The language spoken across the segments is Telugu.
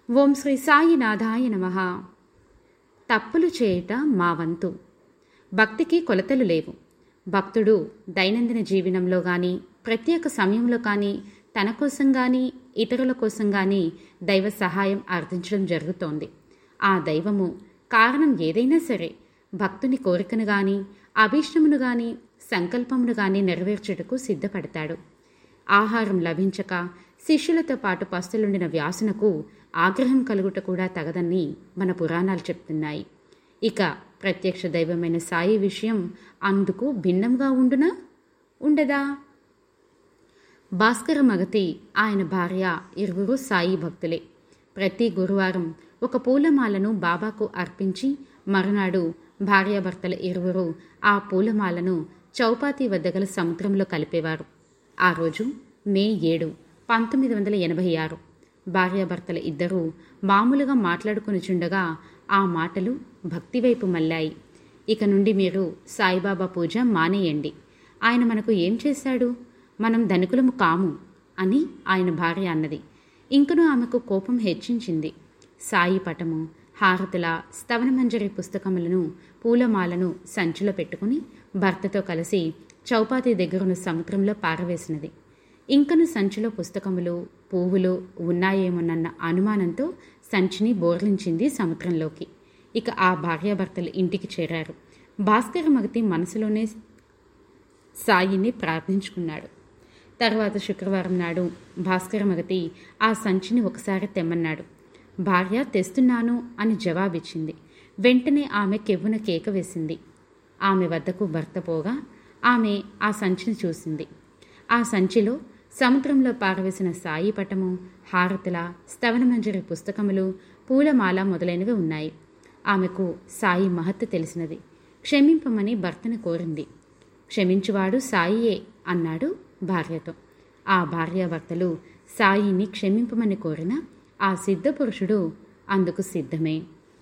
ఓం శ్రీ సాయినాథాయ నమ తప్పులు చేయట మా వంతు భక్తికి కొలతలు లేవు భక్తుడు దైనందిన జీవనంలో కానీ ప్రత్యేక సమయంలో కానీ తన కోసం కానీ ఇతరుల కోసం కానీ దైవ సహాయం అర్థించడం జరుగుతోంది ఆ దైవము కారణం ఏదైనా సరే భక్తుని కోరికను గాని అభీష్టమును గాని సంకల్పమును గాని నెరవేర్చుటకు సిద్ధపడతాడు ఆహారం లభించక శిష్యులతో పాటు పస్తులుండిన వ్యాసునకు ఆగ్రహం కలుగుట కూడా తగదని మన పురాణాలు చెప్తున్నాయి ఇక ప్రత్యక్ష దైవమైన సాయి విషయం అందుకు భిన్నంగా ఉండునా ఉండదా భాస్కర మగతి ఆయన భార్య ఇరువురు సాయి భక్తులే ప్రతి గురువారం ఒక పూలమాలను బాబాకు అర్పించి మరునాడు భార్యాభర్తల ఇరువురు ఆ పూలమాలను చౌపాతి వద్ద గల సముద్రంలో కలిపేవారు ఆ రోజు మే ఏడు పంతొమ్మిది వందల ఎనభై ఆరు భార్యాభర్తల ఇద్దరూ మామూలుగా మాట్లాడుకుని చుండగా ఆ మాటలు భక్తివైపు మళ్ళాయి ఇక నుండి మీరు సాయిబాబా పూజ మానేయండి ఆయన మనకు ఏం చేశాడు మనం ధనికులము కాము అని ఆయన భార్య అన్నది ఇంకను ఆమెకు కోపం హెచ్చించింది సాయి పటము హారతుల స్తవనమంజరి పుస్తకములను పూలమాలను సంచిలో పెట్టుకుని భర్తతో కలిసి చౌపాతి దగ్గరున్న సముద్రంలో పారవేసినది ఇంకను సంచిలో పుస్తకములు పువ్వులు ఉన్నాయేమోనన్న అనుమానంతో సంచిని బోర్లించింది సముద్రంలోకి ఇక ఆ భార్యాభర్తలు ఇంటికి చేరారు భాస్కర మగతి మనసులోనే సాయిని ప్రార్థించుకున్నాడు తర్వాత శుక్రవారం నాడు భాస్కర మగతి ఆ సంచిని ఒకసారి తెమ్మన్నాడు భార్య తెస్తున్నాను అని జవాబిచ్చింది వెంటనే ఆమె కెవ్వున కేక వేసింది ఆమె వద్దకు భర్త పోగా ఆమె ఆ సంచిని చూసింది ఆ సంచిలో సముద్రంలో పారవేసిన సాయి పటము హారతుల స్తవనమంజరి పుస్తకములు పూలమాల మొదలైనవి ఉన్నాయి ఆమెకు సాయి మహత్తు తెలిసినది క్షమింపమని భర్తను కోరింది క్షమించువాడు సాయియే అన్నాడు భార్యతో ఆ భార్యాభర్తలు సాయిని క్షమింపమని కోరిన ఆ సిద్ధపురుషుడు అందుకు సిద్ధమే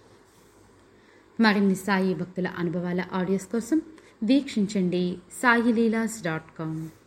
మరిన్ని సాయి భక్తుల అనుభవాల ఆడియోస్ కోసం వీక్షించండి సాయిలీలాస్ డాట్ కామ్